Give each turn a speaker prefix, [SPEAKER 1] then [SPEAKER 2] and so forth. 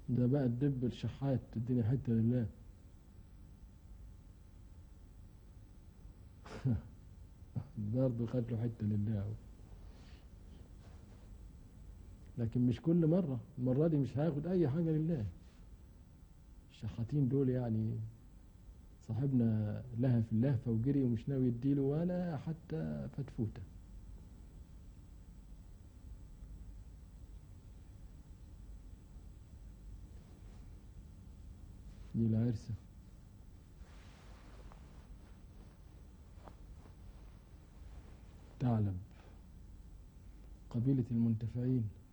[SPEAKER 1] ده بقى الدب الشحات تديني حتة لله برضه خد له حتة لله أهو. لكن مش كل مرة المرة دي مش هياخد أي حاجة لله الشحاتين دول يعني صاحبنا لها في اللهفة وجري ومش ناوي يديله ولا حتى فتفوتة دي العرسة ثعلب قبيلة المنتفعين